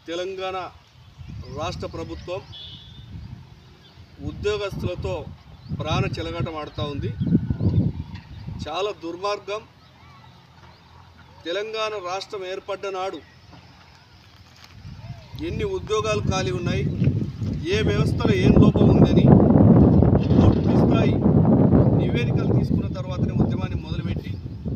తెలంగాణ రాష్ట్ర ప్రభుత్వం ఉద్యోగస్తులతో ప్రాణ చెలగాటం ఆడుతూ ఉంది చాలా దుర్మార్గం తెలంగాణ రాష్ట్రం ఏర్పడ్డ నాడు ఎన్ని ఉద్యోగాలు ఖాళీ ఉన్నాయి ఏ వ్యవస్థలో ఏం లోపం ఉందని పూర్తి స్థాయి నివేదికలు తీసుకున్న తర్వాతనే ఉద్యమాన్ని మొదలుపెట్టి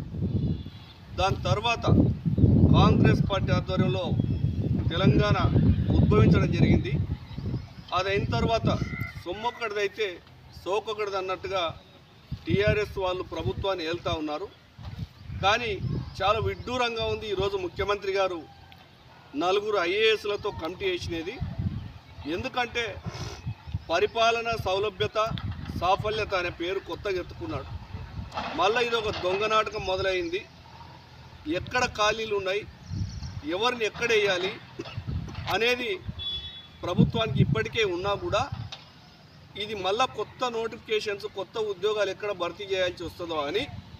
దాని తర్వాత కాంగ్రెస్ పార్టీ ఆధ్వర్యంలో తెలంగాణ ఉద్భవించడం జరిగింది అది అయిన తర్వాత సొమ్మొక్కడిదైతే సోకొక్కడిది అన్నట్టుగా టీఆర్ఎస్ వాళ్ళు ప్రభుత్వాన్ని ఏళ్తా ఉన్నారు కానీ చాలా విడ్డూరంగా ఉంది ఈరోజు ముఖ్యమంత్రి గారు నలుగురు ఐఏఎస్లతో కమిటీ వేసినది ఎందుకంటే పరిపాలన సౌలభ్యత సాఫల్యత అనే పేరు కొత్తగా ఎత్తుకున్నాడు మళ్ళీ ఇది ఒక దొంగ నాటకం మొదలైంది ఎక్కడ ఖాళీలు ఉన్నాయి ఎవరిని ఎక్కడ వేయాలి అనేది ప్రభుత్వానికి ఇప్పటికే ఉన్నా కూడా ఇది మళ్ళా కొత్త నోటిఫికేషన్స్ కొత్త ఉద్యోగాలు ఎక్కడ భర్తీ చేయాల్సి వస్తుందో అని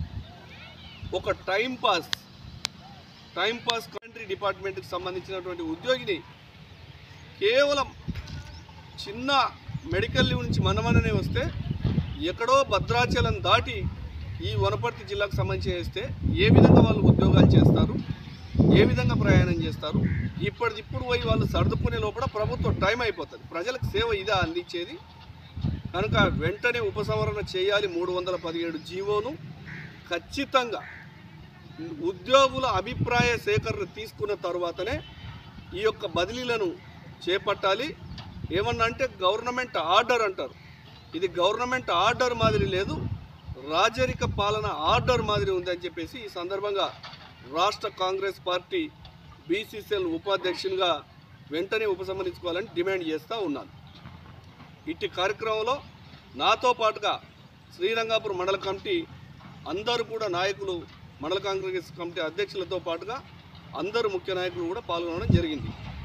ఒక time pass time pass country డిపార్ట్మెంట్కి సంబంధించినటువంటి ఉద్యోగిని కేవలం చిన్న మెడికల్ లీవ్ నుంచి మనమననే వస్తే ఎక్కడో భద్రాచలం దాటి ఈ వనపర్తి జిల్లాకు సంబంధించి వేస్తే ఏ విధంగా వాళ్ళు ఉద్యోగాలు చేస్తారు ఏ విధంగా ప్రయాణం చేస్తారు ఇప్పటికిప్పుడు పోయి వాళ్ళు సర్దుకునే లోపల ప్రభుత్వం టైం అయిపోతుంది ప్రజలకు సేవ ఇదా అందించేది కనుక వెంటనే ఉపసంహరణ చేయాలి మూడు వందల పదిహేడు జీవోను ఖచ్చితంగా ఉద్యోగుల అభిప్రాయ సేకరణ తీసుకున్న తర్వాతనే ఈ యొక్క బదిలీలను చేపట్టాలి ఏమన్నా అంటే గవర్నమెంట్ ఆర్డర్ అంటారు ఇది గవర్నమెంట్ ఆర్డర్ మాదిరి లేదు రాజరిక పాలన ఆర్డర్ మాదిరి ఉందని చెప్పేసి ఈ సందర్భంగా రాష్ట్ర కాంగ్రెస్ పార్టీ బీసీసీఎల్ ఉపాధ్యక్షునిగా వెంటనే ఉపసంహరించుకోవాలని డిమాండ్ చేస్తూ ఉన్నాను ఇట్టి కార్యక్రమంలో నాతో పాటుగా శ్రీరంగాపురం మండల కమిటీ అందరూ కూడా నాయకులు మండల కాంగ్రెస్ కమిటీ అధ్యక్షులతో పాటుగా అందరు ముఖ్య నాయకులు కూడా పాల్గొనడం జరిగింది